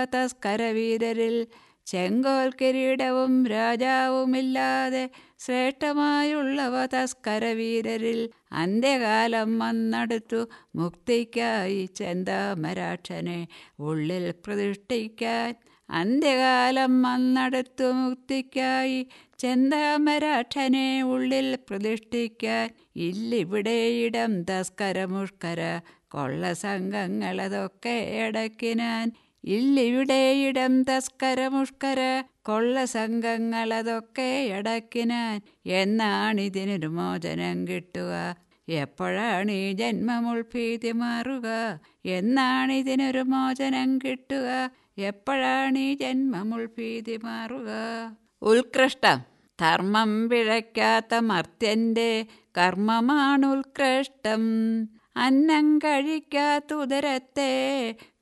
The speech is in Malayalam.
തസ്കരവീരരിൽ ചെങ്കോൽ കിരീടവും രാജാവുമില്ലാതെ ശ്രേഷ്ഠമായുള്ളവ തസ്കരവീരരിൽ അന്ത്യകാലം വന്നടുത്തു മുക്തിക്കായി ചെന്താമരാക്ഷനെ ഉള്ളിൽ പ്രതിഷ്ഠിക്കാൻ അന്ത്യകാലം വന്നടുത്തു മുക്തിക്കായി ചെന്താമരാക്ഷനെ ഉള്ളിൽ പ്രതിഷ്ഠിക്കാൻ ഇല്ലിവിടെ ഇടം തസ്കരമുഷ്കര കൊള്ള സംഘങ്ങളതൊക്കെ അടക്കിനാൻ ഇല്ലിവിടെ ഇടം തസ്കരമുഷ്കര കൊള്ള സംഘങ്ങളതൊക്കെ അടക്കിനാൻ എന്നാണിതിനൊരു മോചനം കിട്ടുക എപ്പോഴാണ് ഈ ജന്മമുൾഭീതി മാറുക എന്നാണിതിനൊരു മോചനം കിട്ടുക എപ്പോഴാണ് ഈ ജന്മമുൾഭീതി മാറുക ഉത്കൃഷ്ടം ധർമ്മം പിഴയ്ക്കാത്ത മർത്യൻ്റെ കർമ്മമാണ് ഉത്കൃഷ്ടം അന്നം കഴിക്കാത്ത ഉദരത്തെ